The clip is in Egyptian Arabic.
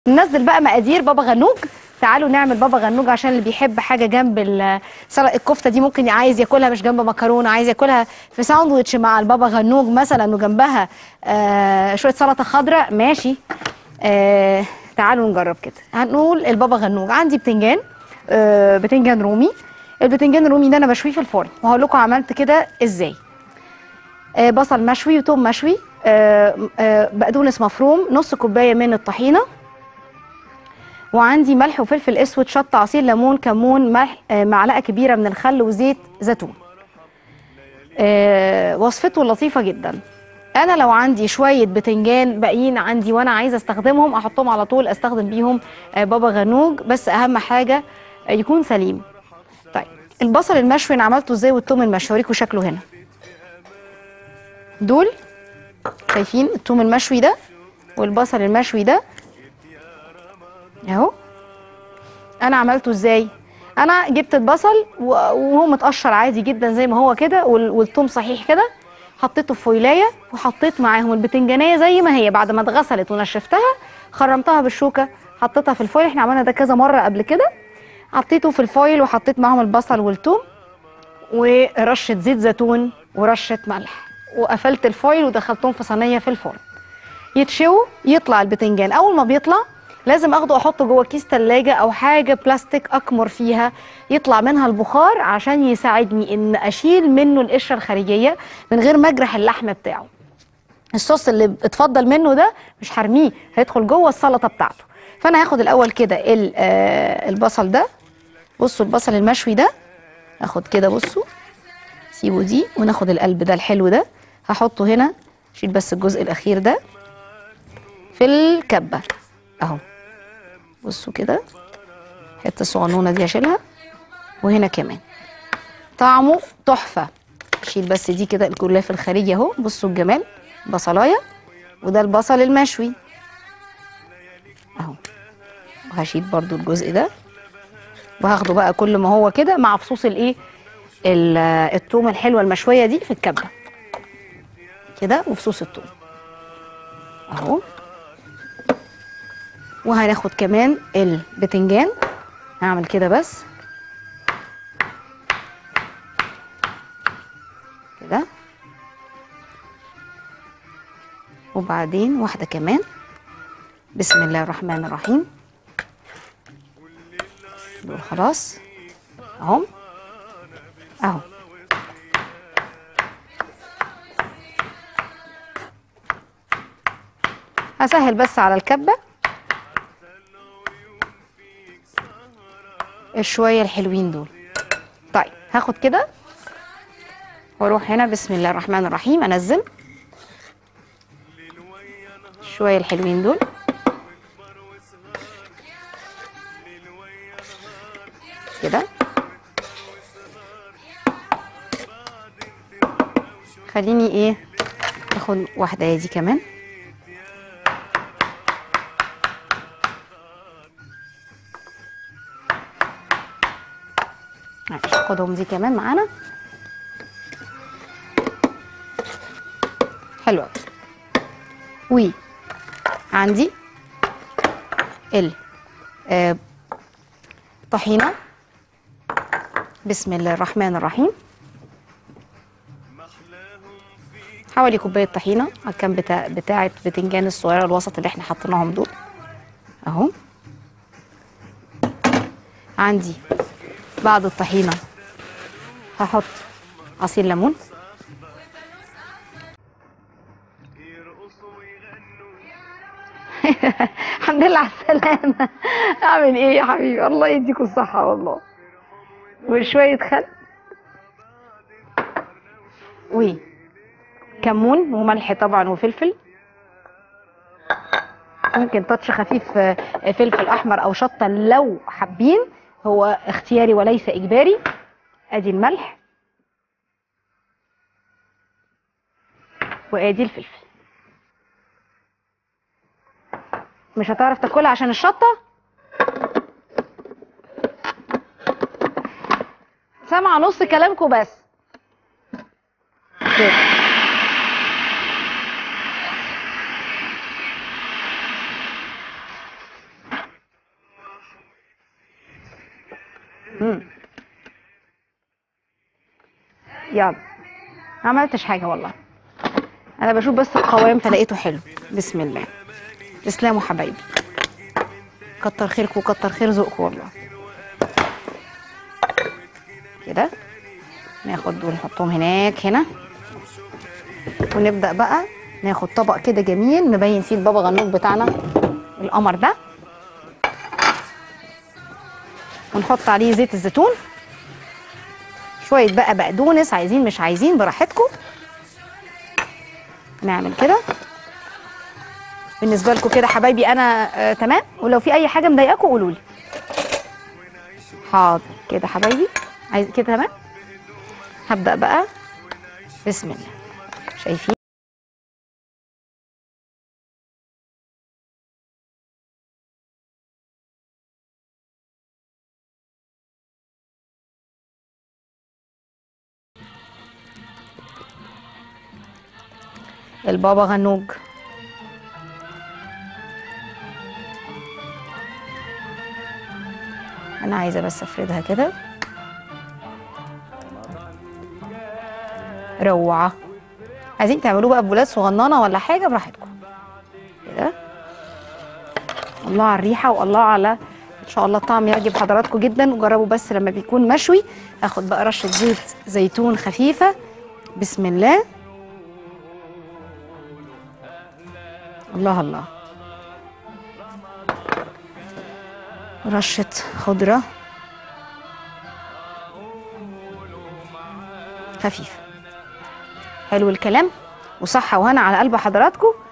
ننزل بقى مقادير بابا غنوج تعالوا نعمل بابا غنوج عشان اللي بيحب حاجه جنب ال- سلق الكفته دي ممكن عايز ياكلها مش جنب مكرونه عايز ياكلها في ساندوتش مع البابا غنوج مثلا وجنبها آه شويه سلطه خضراء ماشي آه تعالوا نجرب كده هنقول البابا غنوج عندي بتنجان آه بتنجان رومي البتنجان الرومي ده انا بشويه في الفرن وهقول لكم عملت كده ازاي آه، بصل مشوي وتوم مشوي آه، آه، بقدونس مفروم نص كوبايه من الطحينه وعندي ملح وفلفل اسود شطه عصير ليمون كمون ملح آه، معلقه كبيره من الخل وزيت زيتون آه، وصفته لطيفه جدا انا لو عندي شويه بتنجان باقيين عندي وانا عايزه استخدمهم احطهم على طول استخدم بيهم آه، بابا غنوج بس اهم حاجه آه، يكون سليم طيب البصل المشوي انا عملته ازاي والثوم المشوي اوريكم شكله هنا دول شايفين الثوم المشوي ده والبصل المشوي ده اهو انا عملته ازاي انا جبت البصل و- وهو متقشر عادي جدا زي ما هو كده وال- والثوم صحيح كده حطيته في فويلايه وحطيت معاهم البتنجانيه زي ما هي بعد ما اتغسلت ونشفتها خرمتها بالشوكه حطيتها في الفويل احنا عملنا ده كذا مره قبل كده حطيته في الفويل وحطيت معاهم البصل والثوم ورشه زيت زيتون ورشه ملح وقفلت الفويل ودخلتهم في صينيه في الفرن يتشووا يطلع البتنجان اول ما بيطلع لازم اخده احطه جوه كيس تلاجة او حاجه بلاستيك اكمر فيها يطلع منها البخار عشان يساعدني ان اشيل منه القشره الخارجيه من غير ما اجرح اللحم بتاعه الصوص اللي اتفضل منه ده مش هرميه هيدخل جوه السلطه بتاعته فانا هاخد الاول كده ال- آه، البصل ده بصوا البصل المشوي ده اخد كده بصوا سيبوا دي وناخد القلب ده الحلو ده هحطه هنا شيل بس الجزء الاخير ده في الكبه اهو بصوا كده الحته الصغنونه دي هشيلها وهنا كمان طعمه تحفه شيل بس دي كده الجلاف الخارجي اهو بصوا الجمال بصلايه وده البصل المشوي اهو وهشيل برضو الجزء ده وهاخده بقى كل ما هو كده مع فصوص الايه ال- التومه الحلوه المشويه دي في الكبه كده وفصوص التوم اهو وهناخد كمان البتنجان هعمل كده بس كده وبعدين واحده كمان بسم الله الرحمن الرحيم دول خلاص اهو اهو هسهل بس على الكبه الشويه الحلوين دول طيب هاخد كده واروح هنا بسم الله الرحمن الرحيم انزل شويه الحلوين دول كده خليني ايه اخد واحده دي كمان ماشي خدهم دي كمان معانا حلو قوي وعندي ال آه، طحينه بسم الله الرحمن الرحيم حوالي كوبايه طحينه على الكام بتاع بتاعه بتنجان الصغيره الوسط اللي احنا حطيناهم دول اهو عندي بعد الطحينه هحط عصير ليمون الحمد لله على السلامة أعمل إيه يا حبيبي الله يديكوا الصحة والله وشوية خل وكمون وملح طبعا وفلفل ممكن تاتش خفيف آه، فلفل أحمر أو شطة لو حابين هو اختياري وليس إجباري أدي الملح وادي الفلفل مش هتعرف تاكلها عشان الشطه سامعه نص كلامكم بس كده. مم. يلا ما عملتش حاجه والله انا بشوف بس القوام فلقيته حلو بسم الله تسلموا حبايبي كتر خيركم وكتر خير ذوقكم والله كده ناخد دول نحطهم هناك هنا ونبدا بقى ناخد طبق كده جميل مبين فيه البابا غنوج بتاعنا القمر ده ونحط عليه زيت الزيتون شويه بقى بقدونس عايزين مش عايزين براحتكم نعمل كده بالنسبه لكم كده حبايبي انا آه تمام ولو في اي حاجه مضايقاكم قولوا لي حاضر كده حبايبي عايز كده تمام هبدا بقى بسم الله شايفين البابا غنوج انا عايزه بس افردها كده روعه عايزين تعملوه بقى بولاد صغننه ولا حاجه براحتكم كده الله على الريحه والله على ان شاء الله الطعم يعجب حضراتكم جدا وجربوا بس لما بيكون مشوي اخد بقى رشه زيت زيتون خفيفه بسم الله الله الله رشة خضرة خفيفة حلو الكلام وصحة وهنا على قلب حضراتكم